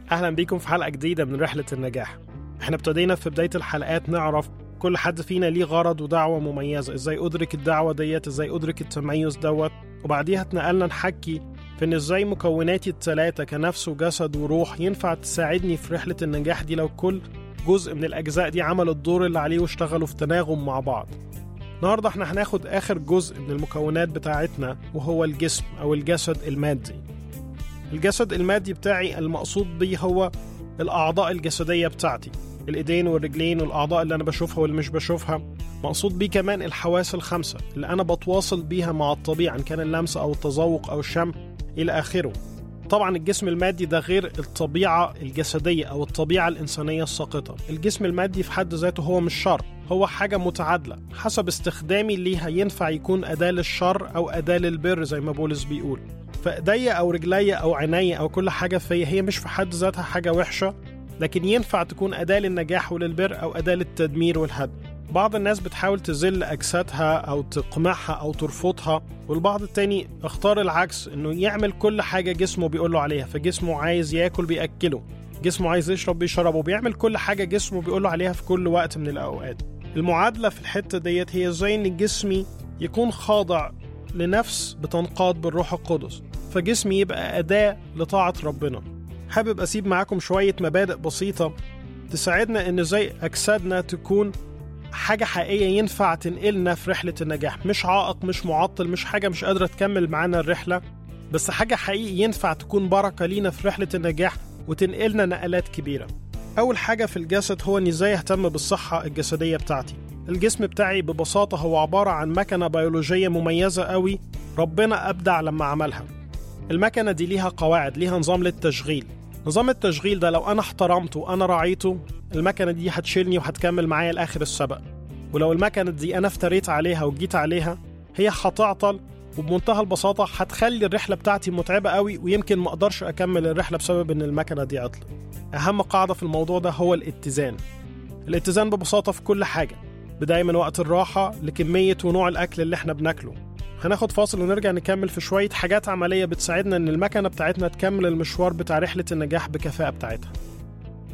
أهلا بيكم في حلقة جديدة من رحلة النجاح احنا ابتدينا في بداية الحلقات نعرف كل حد فينا ليه غرض ودعوة مميزة ازاي أدرك الدعوة ديت ازاي أدرك التميز دوت وبعديها اتنقلنا نحكي في ان ازاي مكوناتي التلاتة كنفس وجسد وروح ينفع تساعدني في رحلة النجاح دي لو كل جزء من الأجزاء دي عمل الدور اللي عليه واشتغلوا في تناغم مع بعض النهاردة احنا هناخد آخر جزء من المكونات بتاعتنا وهو الجسم أو الجسد المادي الجسد المادي بتاعي المقصود بيه هو الأعضاء الجسدية بتاعتي الإيدين والرجلين والأعضاء اللي أنا بشوفها واللي مش بشوفها مقصود بيه كمان الحواس الخمسة اللي أنا بتواصل بيها مع الطبيعة إن كان اللمس أو التذوق أو الشم إلى آخره طبعا الجسم المادي ده غير الطبيعة الجسدية أو الطبيعة الإنسانية الساقطة الجسم المادي في حد ذاته هو مش شر هو حاجة متعادلة حسب استخدامي ليها ينفع يكون أداة للشر أو أداة للبر زي ما بولس بيقول فإيديا أو رجليا أو عينيا أو كل حاجة فيا هي مش في حد ذاتها حاجة وحشة لكن ينفع تكون أداة للنجاح وللبر أو أداة للتدمير والهدم بعض الناس بتحاول تذل أجسادها أو تقمعها أو ترفضها والبعض التاني اختار العكس إنه يعمل كل حاجة جسمه بيقوله عليها فجسمه عايز ياكل بيأكله جسمه عايز يشرب بيشربه بيعمل كل حاجة جسمه بيقوله عليها في كل وقت من الأوقات المعادلة في الحتة ديت هي ازاي إن جسمي يكون خاضع لنفس بتنقاد بالروح القدس فجسمي يبقى أداة لطاعة ربنا حابب أسيب معاكم شوية مبادئ بسيطة تساعدنا إن ازاي أجسادنا تكون حاجة حقيقية ينفع تنقلنا في رحلة النجاح مش عائق مش معطل مش حاجة مش قادرة تكمل معانا الرحلة بس حاجة حقيقي ينفع تكون بركة لينا في رحلة النجاح وتنقلنا نقلات كبيرة أول حاجة في الجسد هو إني إزاي أهتم بالصحة الجسدية بتاعتي الجسم بتاعي ببساطة هو عبارة عن مكنة بيولوجية مميزة قوي ربنا أبدع لما عملها المكنة دي ليها قواعد ليها نظام للتشغيل نظام التشغيل ده لو أنا احترمته وأنا راعيته المكنة دي هتشيلني وهتكمل معايا لآخر السبق ولو المكنة دي أنا افتريت عليها وجيت عليها هي هتعطل وبمنتهى البساطة هتخلي الرحلة بتاعتي متعبة قوي ويمكن ما أقدرش أكمل الرحلة بسبب إن المكنة دي عطلت أهم قاعدة في الموضوع ده هو الاتزان الاتزان ببساطة في كل حاجة بداية من وقت الراحة لكمية ونوع الأكل اللي احنا بناكله هناخد فاصل ونرجع نكمل في شوية حاجات عملية بتساعدنا إن المكنة بتاعتنا تكمل المشوار بتاع رحلة النجاح بكفاءة بتاعتها